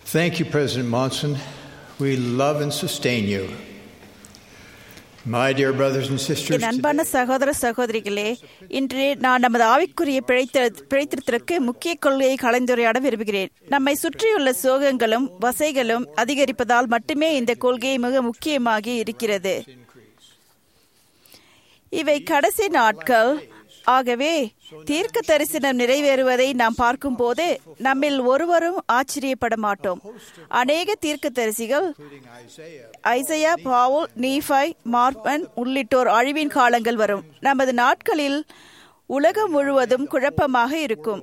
Thank you, President Monson. We love and sustain you. My dear brothers and sisters, என் அன்பான சகோதர சகோதரிகளே இன்று நான் நமது ஆவிக்குரிய பிழைத்த பிழைத்திருத்தற்கு முக்கிய கொள்கையை கலந்துரையாட விரும்புகிறேன் நம்மை சுற்றியுள்ள சோகங்களும் வசைகளும் அதிகரிப்பதால் மட்டுமே இந்த கொள்கை மிக முக்கியமாகி இருக்கிறது இவை கடைசி நாட்கள் ஆகவே தீர்க்க தரிசனம் நிறைவேறுவதை நாம் பார்க்கும்போது நம்மில் ஒருவரும் ஆச்சரியப்பட மாட்டோம் அநேக தீர்க்க தரிசிகள் ஐசையா பாவுல் நீஃபாய் மார்பன் உள்ளிட்டோர் அழிவின் காலங்கள் வரும் நமது நாட்களில் உலகம் முழுவதும் குழப்பமாக இருக்கும்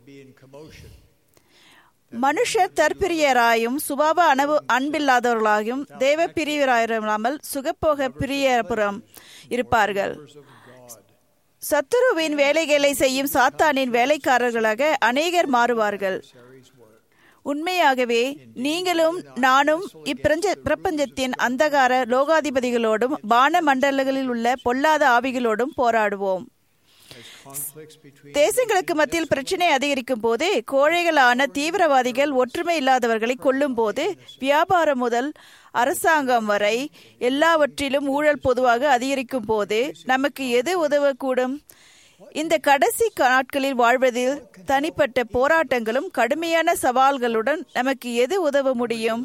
மனுஷர் தற்பிரியராயும் சுபாவ அனவு அன்பில்லாதவர்களாயும் தேவ பிரியராயிராமல் சுகப்போக பிரியபுறம் இருப்பார்கள் சத்துருவின் வேலைகளை செய்யும் சாத்தானின் வேலைக்காரர்களாக அநேகர் மாறுவார்கள் உண்மையாகவே நீங்களும் நானும் இப்பிரஞ்ச பிரபஞ்சத்தின் அந்தகார லோகாதிபதிகளோடும் வான மண்டலங்களில் உள்ள பொல்லாத ஆவிகளோடும் போராடுவோம் தேசங்களுக்கு மத்தியில் பிரச்சனை அதிகரிக்கும் போது கோழைகளான தீவிரவாதிகள் ஒற்றுமை இல்லாதவர்களை கொல்லும் போது வியாபாரம் முதல் அரசாங்கம் வரை எல்லாவற்றிலும் ஊழல் பொதுவாக அதிகரிக்கும் போது நமக்கு எது உதவக்கூடும் இந்த கடைசி நாட்களில் வாழ்வதில் தனிப்பட்ட போராட்டங்களும் கடுமையான சவால்களுடன் நமக்கு எது உதவ முடியும்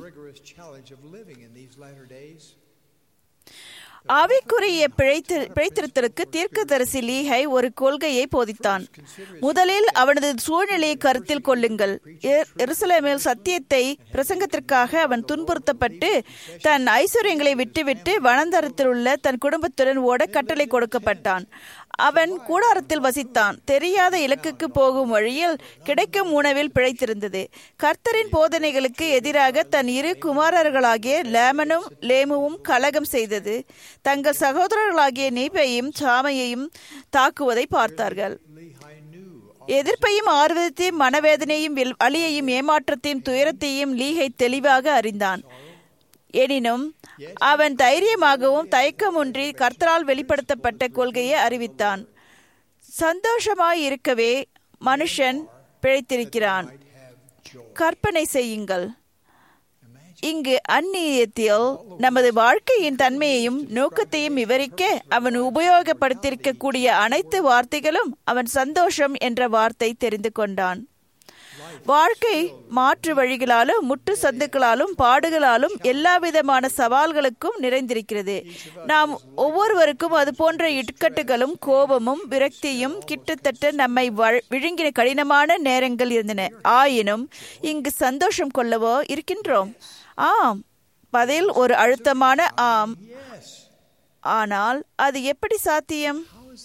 ஆவிக்குரிய பிழைத்து பிழைத்திருத்தலுக்கு தீர்க்கதரிசி லீஹை ஒரு கொள்கையை போதித்தான் முதலில் அவனது சூழ்நிலையை கருத்தில் கொள்ளுங்கள் எருசலேமில் சத்தியத்தை பிரசங்கத்திற்காக அவன் துன்புறுத்தப்பட்டு தன் ஐஸ்வர்யங்களை விட்டுவிட்டு வனந்தரத்தில் உள்ள தன் குடும்பத்துடன் ஓட கட்டளை கொடுக்கப்பட்டான் அவன் கூடாரத்தில் வசித்தான் தெரியாத இலக்குக்கு போகும் வழியில் கிடைக்கும் உணவில் பிழைத்திருந்தது கர்த்தரின் போதனைகளுக்கு எதிராக தன் இரு குமாரர்களாகிய லேமனும் லேமுவும் கலகம் செய்தது தங்கள் சகோதரர்களாகிய நீப்பையும் சாமையையும் தாக்குவதை பார்த்தார்கள் எதிர்ப்பையும் ஆர்வத்தையும் மனவேதனையும் அழியையும் ஏமாற்றத்தையும் துயரத்தையும் லீகை தெளிவாக அறிந்தான் எனினும் அவன் தைரியமாகவும் தயக்கமின்றி கர்த்தரால் வெளிப்படுத்தப்பட்ட கொள்கையை அறிவித்தான் சந்தோஷமாய் இருக்கவே மனுஷன் பிழைத்திருக்கிறான் கற்பனை செய்யுங்கள் இங்கு அந்நியத்தில் நமது வாழ்க்கையின் தன்மையையும் நோக்கத்தையும் விவரிக்க அவன் உபயோகப்படுத்தியிருக்கக்கூடிய அனைத்து வார்த்தைகளும் அவன் சந்தோஷம் என்ற வார்த்தை தெரிந்து கொண்டான் வாழ்க்கை மாற்று வழிகளாலும் முட்டு சந்துக்களாலும் பாடுகளாலும் எல்லா விதமான சவால்களுக்கும் நிறைந்திருக்கிறது நாம் ஒவ்வொருவருக்கும் அது போன்ற இட்கட்டுகளும் கோபமும் விரக்தியும் கிட்டத்தட்ட நம்மை விழுங்கின கடினமான நேரங்கள் இருந்தன ஆயினும் இங்கு சந்தோஷம் கொள்ளவோ இருக்கின்றோம் ஆம் பதில் ஒரு அழுத்தமான ஆம் ஆனால் அது எப்படி சாத்தியம்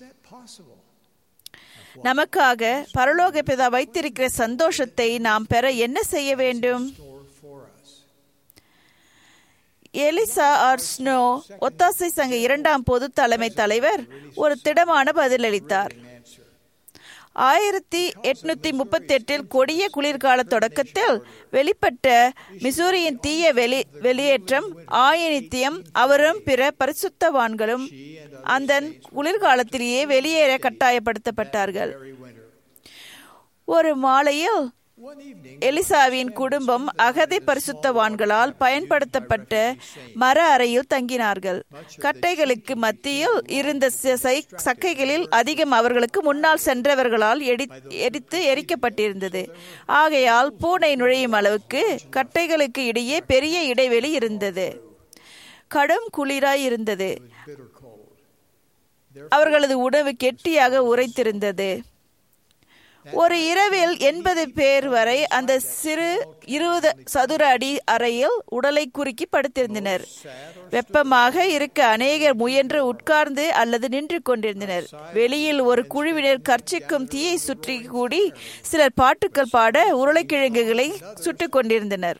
நமக்காக பரலோக பிதா வைத்திருக்கிற சந்தோஷத்தை நாம் பெற என்ன செய்ய வேண்டும் எலிசா ஆர் ஸ்னோ ஒத்தாசை சங்க இரண்டாம் பொது தலைமை தலைவர் ஒரு திடமான பதிலளித்தார் ஆயிரத்தி எட்நூத்தி முப்பத்தி எட்டில் கொடிய குளிர்கால தொடக்கத்தில் வெளிப்பட்ட மிசூரியின் தீய வெளி வெளியேற்றம் ஆயனித்தியம் அவரும் பிற பரிசுத்தவான்களும் அந்த குளிர்காலத்திலேயே வெளியேற கட்டாயப்படுத்தப்பட்டார்கள் ஒரு மாலையில் எலிசாவின் குடும்பம் அகதி பரிசுத்தவான்களால் பயன்படுத்தப்பட்ட மர அறையில் தங்கினார்கள் கட்டைகளுக்கு மத்தியில் இருந்த சக்கைகளில் அதிகம் அவர்களுக்கு முன்னால் சென்றவர்களால் எரித்து எரிக்கப்பட்டிருந்தது ஆகையால் பூனை நுழையும் அளவுக்கு கட்டைகளுக்கு இடையே பெரிய இடைவெளி இருந்தது கடும் குளிராய் இருந்தது அவர்களது உணவு கெட்டியாக உரைத்திருந்தது ஒரு இரவில் எண்பது பேர் வரை அந்த சிறு இருபது சதுர அடி அறையில் உடலை குறுக்கி படுத்திருந்தனர் வெப்பமாக இருக்க அநேகர் முயன்று உட்கார்ந்து அல்லது நின்று கொண்டிருந்தனர் வெளியில் ஒரு குழுவினர் கர்ச்சிக்கும் தீயை சுற்றி கூடி சிலர் பாட்டுக்கள் பாட உருளைக்கிழங்குகளை சுட்டுக் கொண்டிருந்தனர்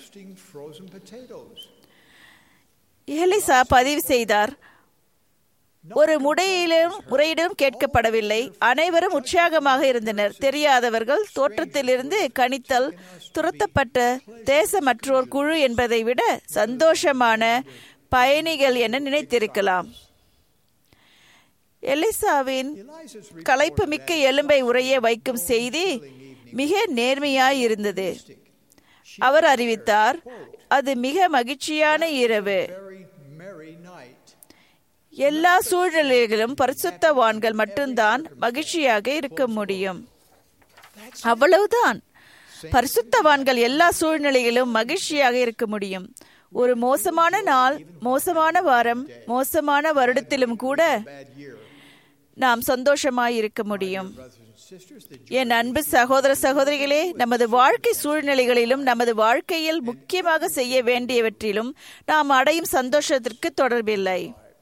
எலிசா பதிவு செய்தார் ஒரு முடையிலும் முறையிலும் கேட்கப்படவில்லை அனைவரும் உற்சாகமாக இருந்தனர் தெரியாதவர்கள் தோற்றத்திலிருந்து கணித்தல் துரத்தப்பட்ட தேசமற்றோர் குழு என்பதை விட சந்தோஷமான பயணிகள் என நினைத்திருக்கலாம் எலிசாவின் களைப்பு மிக்க எலும்பை உரைய வைக்கும் செய்தி மிக நேர்மையாய் இருந்தது அவர் அறிவித்தார் அது மிக மகிழ்ச்சியான இரவு Very merry night. எல்லா சூழ்நிலைகளிலும் பரிசுத்தவான்கள் மட்டும்தான் மகிழ்ச்சியாக இருக்க முடியும் அவ்வளவுதான் பரிசுத்தவான்கள் எல்லா சூழ்நிலைகளிலும் மகிழ்ச்சியாக இருக்க முடியும் ஒரு மோசமான நாள் மோசமான வாரம் மோசமான வருடத்திலும் கூட Bad year. நாம் சந்தோஷமாய் இருக்க முடியும் Brothers and sisters, the என் அன்பு சகோதர சகோதரிகளே நமது வாழ்க்கை சூழ்நிலைகளிலும் நமது வாழ்க்கையில் முக்கியமாக செய்ய வேண்டியவற்றிலும் நாம் அடையும் சந்தோஷத்திற்கு தொடர்பில்லை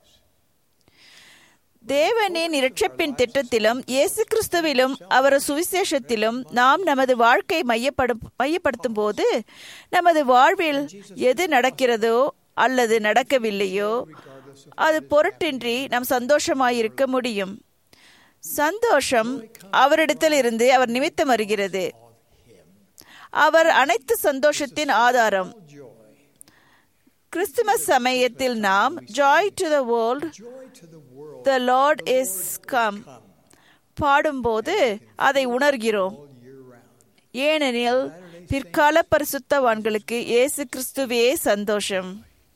தேவனின் இரட்சப்பின் திட்டத்திலும் இயேசு கிறிஸ்துவிலும் அவர் சுவிசேஷத்திலும் நாம் நமது வாழ்க்கை மையப்படும் மையப்படுத்தும் போது நமது வாழ்வில் எது நடக்கிறதோ அல்லது நடக்கவில்லையோ அது பொருட்டின்றி நாம் சந்தோஷமாயிருக்க முடியும் சந்தோஷம் அவரிடத்தில் இருந்து அவர் நிமித்தம் வருகிறது அவர் அனைத்து சந்தோஷத்தின் ஆதாரம் joy. கிறிஸ்துமஸ் சமயத்தில் நாம் joy to the world Joy to the world the lord is come பாடும்போது அதை உணர்கிறோம் all year round. ஏனெனில் பிற்கால பரிசுத்தவான்களுக்கு இயேசு கிறிஸ்துவே சந்தோஷம்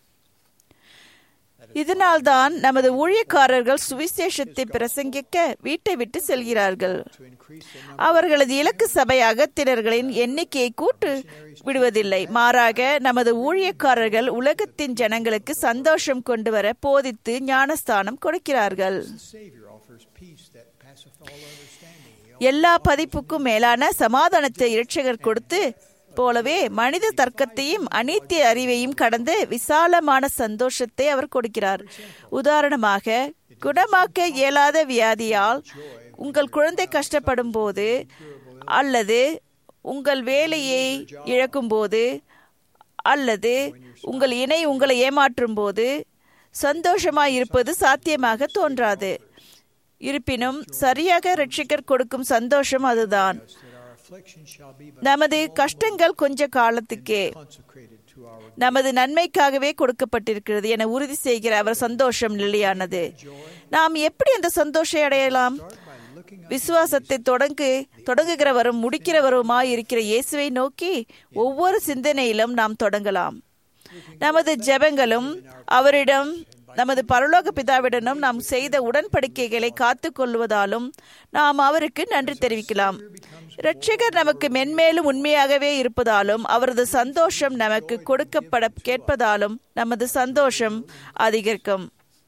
இதனால்தான் நமது ஊழியக்காரர்கள் சுவிசேஷத்தை பிரசங்கிக்க வீட்டை விட்டு செல்கிறார்கள் To increase the number அவர்களது இலக்கு சபை அகத்தினர்களின் எண்ணிக்கையை கூட்டு விடுவதில்லை மாறாக நமது ஊழியக்காரர்கள் உலகத்தின் ஜனங்களுக்கு சந்தோஷம் கொண்டு வர போதித்து ஞானஸ்தானம் கொடுக்கிறார்கள் the Savior offers peace that passeth all understanding. He எல்லா பதிப்புக்கும் மேலான சமாதானத்தை இரட்சகர் கொடுத்து போலவே மனித தர்க்கத்தையும் அநீத்திய அறிவையும் கடந்து விசாலமான சந்தோஷத்தை அவர் கொடுக்கிறார் உதாரணமாக குணமாக்க இயலாத வியாதியால் உங்கள் குழந்தை கஷ்டப்படும் போது அல்லது உங்கள் வேலையை இழக்கும் போது அல்லது உங்கள் இணை உங்களை ஏமாற்றும் போது சந்தோஷமாய் இருப்பது சாத்தியமாக தோன்றாது இருப்பினும் சரியாக ரட்சிக்கர் கொடுக்கும் சந்தோஷம் அதுதான் that our affliction shall be but நமது கஷ்டங்கள் கொஞ்ச காலத்துக்கே consecrated to our நமது நன்மைக்காகவே கொடுக்கப்பட்டிருக்கிறது என உறுதி செய்கிற அவர் சந்தோஷம் நிலையானது நாம் எப்படி அந்த சந்தோஷம் அடையலாம் by looking விசுவாசத்தை தொடங்கு தொடங்குகிறவரும் முடிக்கிறவருமாய் இருக்கிற இயேசுவை நோக்கி ஒவ்வொரு சிந்தனையிலும் நாம் தொடங்கலாம் நமது ஜெபங்களும் அவரிடம் நமது பரலோக பிதாவிடனும் நாம் செய்த உடன்படிக்கைகளை காத்து கொள்வதாலும் நாம் அவருக்கு நன்றி தெரிவிக்கலாம் இரட்சகர் நமக்கு மென்மேலும் உண்மையாகவே இருப்பதாலும் அவரது சந்தோஷம் நமக்கு கொடுக்கப்பட கேட்பதாலும் நமது சந்தோஷம் அதிகரிக்கும்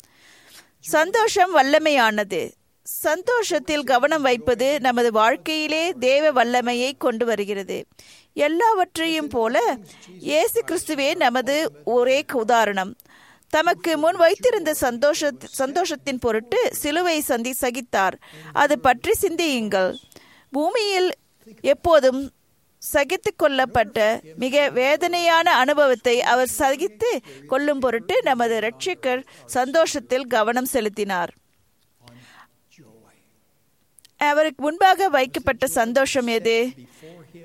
சந்தோஷம் வல்லமையானது சந்தோஷத்தில் கவனம் வைப்பது நமது வாழ்க்கையிலே தேவ வல்லமையை கொண்டு வருகிறது எல்லாவற்றையும் போல இயேசு கிறிஸ்துவே நமது ஒரே உதாரணம் தமக்கு முன் வைத்திருந்த சந்தோஷ சந்தோஷத்தின் பொருட்டு சிலுவை சந்தி சகித்தார் அது பற்றி சிந்தியுங்கள் பூமியில் எப்போதும் சகித்து கொள்ளப்பட்ட மிக வேதனையான அனுபவத்தை அவர் சகித்து கொள்ளும் பொருட்டு நமது இரட்சகர் சந்தோஷத்தில் கவனம் செலுத்தினார் joy. அவருக்கு முன்பாக வைக்கப்பட்ட சந்தோஷம் எது Before him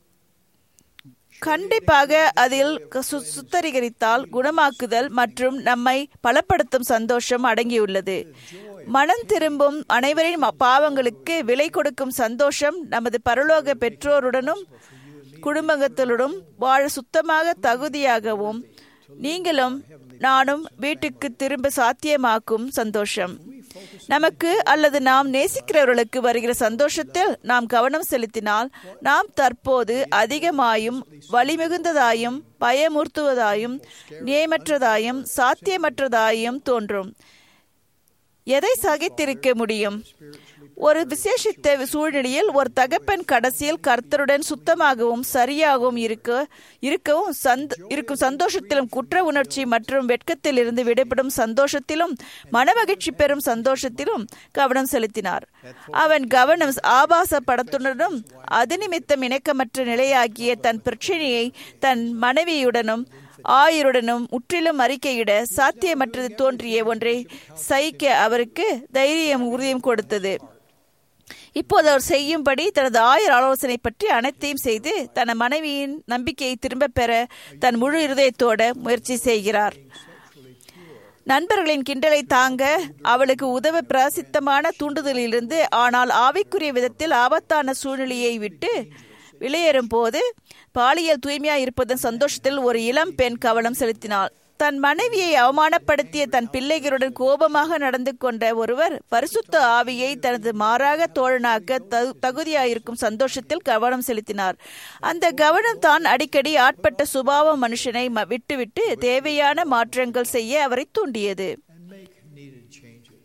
கண்டிப்பாக அதில் சு- சுத்தரிகரித்தால் குணமாக்குதல் மற்றும் நம்மை பலப்படுத்தும் சந்தோஷம் அடங்கியுள்ளது மனம் திரும்பும் அனைவரின் ம- பாவங்களுக்கு விலை கொடுக்கும் சந்தோஷம் நமது பரலோக பெற்றோருடனும் குடும்பங்களுடனும் வாழ சுத்தமாக தகுதியாகவும் நீங்களும் நானும் வீட்டுக்கு திரும்ப சாத்தியமாக்கும் சந்தோஷம் நமக்கு அல்லது நாம் நேசிக்கிறவர்களுக்கு வருகிற சந்தோஷத்தில் நாம் கவனம் செலுத்தினால் நாம் தற்போது அதிகமாயும் வலிமிகுந்ததாயும் பயமுறுத்துவதாயும் நியமற்றதாயும் சாத்தியமற்றதாயும் தோன்றும் எதை சகித்திருக்க முடியும் ஒரு விசேஷித்த சூழ்நிலையில் ஒரு தகப்பன் கடைசியில் கர்த்தருடன் சுத்தமாகவும் சரியாகவும் இருக்க இருக்கவும் சந்த இருக்கும் சந்தோஷத்திலும் குற்ற உணர்ச்சி மற்றும் வெட்கத்தில் இருந்து விடுபடும் சந்தோஷத்திலும் மனமகிழ்ச்சி பெறும் சந்தோஷத்திலும் கவனம் செலுத்தினார் அவன் கவனம் ஆபாச படத்துடனும் அது நிமித்தம் இணக்கமற்ற நிலையாகிய தன் பிரச்சனையை தன் மனைவியுடனும் ஆயருடனும் முற்றிலும் அறிக்கையிட சாத்தியமற்றது தோன்றிய ஒன்றை சகிக்க அவருக்கு தைரியம் உறுதியும் கொடுத்தது இப்போது அவர் செய்யும்படி தனது ஆயர் ஆலோசனை பற்றி அனைத்தையும் செய்து தன் மனைவியின் நம்பிக்கையை திரும்பப் பெற தன் முழு இருதயத்தோட முயற்சி செய்கிறார் நண்பர்களின் கிண்டலை தாங்க அவளுக்கு உதவ பிரசித்தமான தூண்டுதலிலிருந்து ஆனால் ஆவிக்குரிய விதத்தில் ஆபத்தான சூழ்நிலையை விட்டு வெளியேறும் போது பாலியல் தூய்மையாய் இருப்பதன் சந்தோஷத்தில் ஒரு இளம் பெண் கவனம் செலுத்தினாள் தன் மனைவியை அவமானப்படுத்திய தன் பிள்ளைகளுடன் கோபமாக நடந்து கொண்ட ஒருவர் பரிசுத்த ஆவியை தனது மாறாக தோழனாக்க தகு- தகுதியாயிருக்கும் சந்தோஷத்தில் கவனம் செலுத்தினார் அந்த கவனம் தான் அடிக்கடி ஆட்பட்ட சுபாவ மனுஷனை ம- விட்டுவிட்டு தேவையான மாற்றங்கள் செய்ய அவரை தூண்டியது and make needed changes.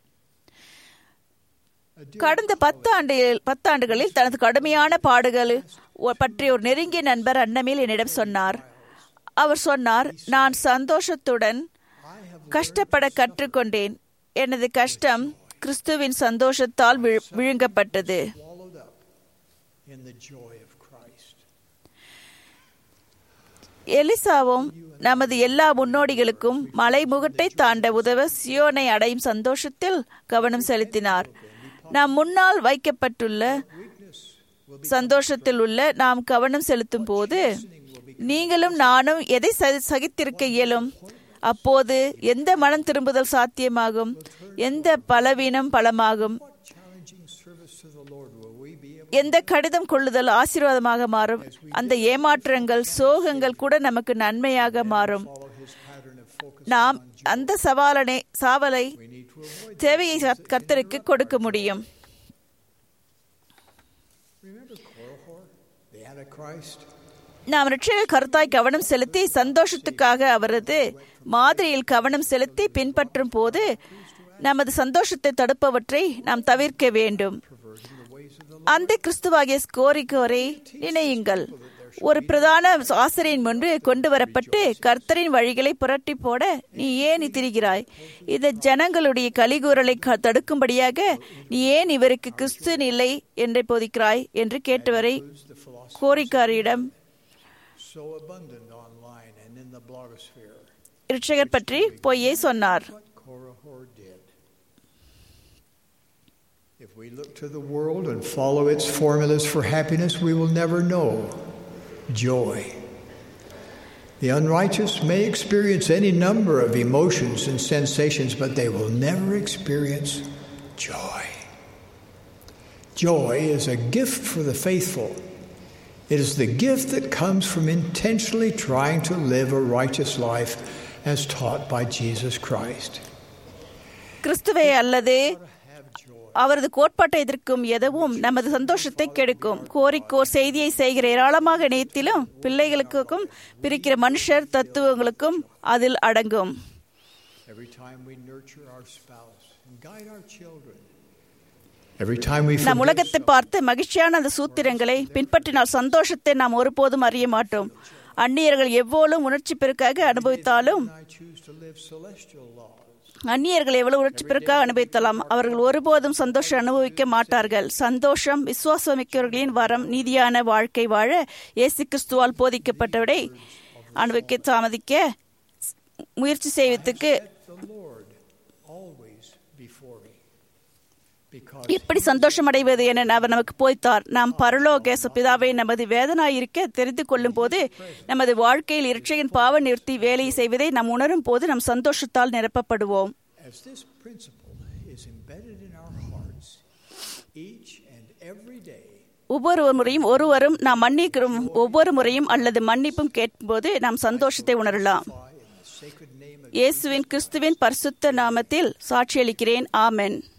கடந்த பத்தாண்டு பத்தாண்டுகளில் தனது கடுமையான பாடுகள் ஒ- பற்றி ஒரு நெருங்கிய நண்பர் அன்னமேல் என்னிடம் சொன்னார் அவர் சொன்னார் நான் சந்தோஷத்துடன் கஷ்டப்பட கற்றுக்கொண்டேன் எனது கஷ்டம் கிறிஸ்துவின் சந்தோஷத்தால் விழு- விழுங்கப்பட்டது Swallowed up in the joy of Christ. எலிசாவும் நமது எல்லா முன்னோடிகளுக்கும் மலைமுகட்டை தாண்ட உதவ சியோனை அடையும் சந்தோஷத்தில் கவனம் செலுத்தினார் நாம் முன்னால் வைக்கப்பட்டுள்ள சந்தோஷத்தில் உள்ள நாம் கவனம் செலுத்தும் போது நீங்களும் நானும் எதை ச- சகித்திருக்க இயலும் அப்போது எந்த மனம் திரும்புதல் சாத்தியமாகும் எந்த பலவீனம் பலமாகும் Challenging service to the Lord will we be able எந்த கடிதம் கொள்ளுதல் ஆசீர்வாதமாக மாறும் அந்த ஏமாற்றங்கள் சோகங்கள் கூட நமக்கு நன்மையாக மாறும் to follow His pattern of focus? நாம் அந்த சவாலனை சாவலை We need to avoid. தேவையை கர்த்- கர்த்தருக்கு கொடுக்க முடியும் Remember Korihor, the Antichrist? நாம் ரட்சகர் கருத்தாய் கவனம் செலுத்தி சந்தோஷத்துக்காக அவரது மாதிரியில் கவனம் செலுத்தி பின்பற்றும் போது நமது சந்தோஷத்தை தடுப்பவற்றை நாம் தவிர்க்க வேண்டும் Perverting the ways of the அந்த கிறிஸ்துவாகிய கோரிக்கோரை நினையுங்கள் ஒரு பிரதான ஆசிரியன் முன்பு கொண்டு வரப்பட்டு கர்த்தரின் வழிகளை புரட்டி போட நீ ஏன் திரிகிறாய் இந்த ஜனங்களுடைய கலிகூறலை க- தடுக்கும்படியாக நீ ஏன் இவருக்கு கிறிஸ்து இல்லை என்று போதிக்கிறாய் என்று கேட்டவரை Lose the philosophy கோரிக்காரியிடம் so abundant online and in the blogosphere. இரட்சகர் பற்றி பொய்யே சொன்னார் What Korihor did. If we look to the world and follow its formulas for happiness, we will never know joy. The unrighteous may experience any number of emotions and sensations, but they will never experience joy. Joy is a gift for the faithful. It is the gift that comes from intentionally trying to live a righteous life as taught by Jesus Christ. கிறிஸ்துவை அல்லது Have joy. அவரது கோட்பாட்டை எதிர்க்கும் எதுவும் நமது சந்தோஷத்தை கெடுக்கும் கோரிக்கோர் செய்தியை செய்கிற ஏராளமாக இணையத்திலும் பிள்ளைகளுக்கும் பிரிக்கிற மனுஷர் தத்துவங்களுக்கும் அதில் அடங்கும் Every time we nurture our spouse and guide our children, every time we நம் forgive உலகத்தை பார்த்து மகிழ்ச்சியான அந்த சூத்திரங்களை பின்பற்றினால் சந்தோஷத்தை நாம் ஒருபோதும் அறிய மாட்டோம் அந்நியர்கள் எவ்வளவு உணர்ச்சி பெருக்காக அனுபவித்தாலும் I choose to live celestial laws. அந்நியர்கள் எவ்வளவு உணர்ச்சி பெருக்காக அனுபவித்தலாம் அவர்கள் ஒருபோதும் சந்தோஷம் அனுபவிக்க மாட்டார்கள் சந்தோஷம் விசுவாசமிக்கவர்களின் வரம் நீதியான வாழ்க்கை வாழ இயேசு கிறிஸ்துவால் போதிக்கப்பட்டவரை அனுபவிக்க தாமதிக்க முயற்சி செய்வதற்கு The Lord always before me. Because எப்படி சந்தோஷம் அடைவது என அவர் நமக்கு போய்த்தார் நாம் பரலோக பிதாவை நமது வேதனாயிருக்க தெரிந்து கொள்ளும் போது நமது வாழ்க்கையில் இரட்சையின் பாவ நிறுத்தி வேலையை செய்வதை நாம் உணரும் போது நம் சந்தோஷத்தால் நிரப்பப்படுவோம் as this principle is embedded in our hearts each and every day, ஒவ்வொரு முறையும் ஒருவரும் நாம் மன்னிக்கிறோம் ஒவ்வொரு முறையும் அல்லது மன்னிப்பும் கேட்கும்போது நாம் சந்தோஷத்தை உணரலாம் I, in the sacred name of இயேசுவின் கிறிஸ்துவின் பரிசுத்த நாமத்தில் சாட்சியளிக்கிறேன் ஆமென்